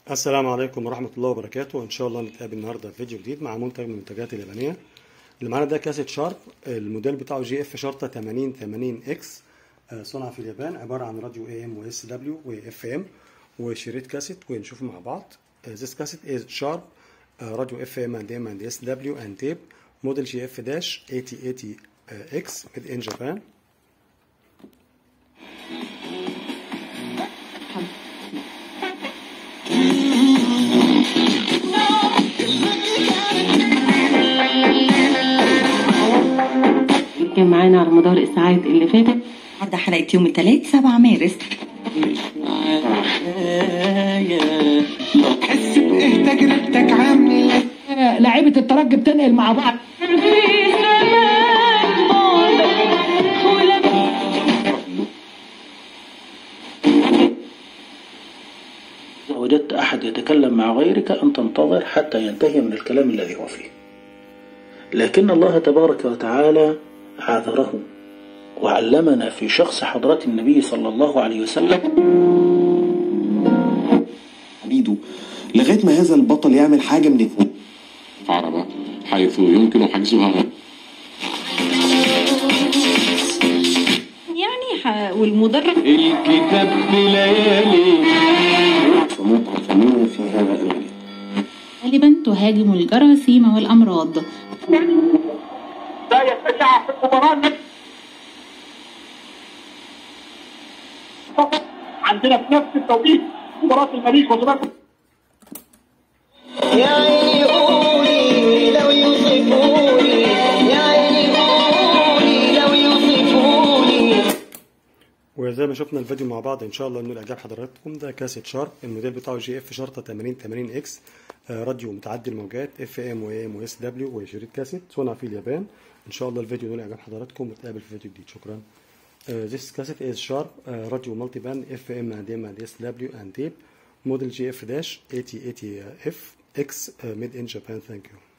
السلام عليكم ورحمة الله وبركاته إن شاء الله نتقابل النهاردة في فيديو جديد مع منتج من المنتجات اليابانية اللي معانا ده كاسيت شارب الموديل بتاعه جي اف شرطة 80 80 اكس صنع في اليابان عبارة عن راديو اي ام واس دبليو واف ام وشريط كاسيت ونشوفه مع بعض This cassette is sharp uh, radio FM and M and SW and tape model GF-8080X made in Japan كان معانا على مدار الساعات اللي فاتت عدى حلقة يوم الثلاث 7 مارس حس بايه تجربتك عامله لعيبه الترجي بتنقل مع بعض إذا وجدت أحد يتكلم مع غيرك أن تنتظر حتى ينتهي من الكلام الذي هو فيه لكن الله تبارك وتعالى عاذره وعلمنا في شخص حضرة النبي صلى الله عليه وسلم حديده لغايه ما هذا البطل يعمل حاجه من اتنين عربة حيث يمكن حجزها يعني ح... والمدرب الكتاب بليالي ومتعفنين في هذا المجال غالبا تهاجم الجراثيم والأمراض عندنا في نفس التوقيت مباراه المريخ وزراعه يا عيني قولي لو يوصفوني يا عيني قولي لو يوصفوني وزي ما شفنا الفيديو مع بعض ان شاء الله انه اعجاب حضراتكم ده كاسيت شارب الموديل بتاعه جي اف شرطه 80 80 اكس راديو متعدي الموجات اف ام و ام واس دبليو وشريط كاسيت صنع في اليابان ان شاء الله الفيديو نول اعجاب حضراتكم ونتقابل في فيديو جديد شكرا Uh, this cassette is sharp uh, radio multiband FM and M and SW and tape model GF-8080F X uh, made in Japan thank you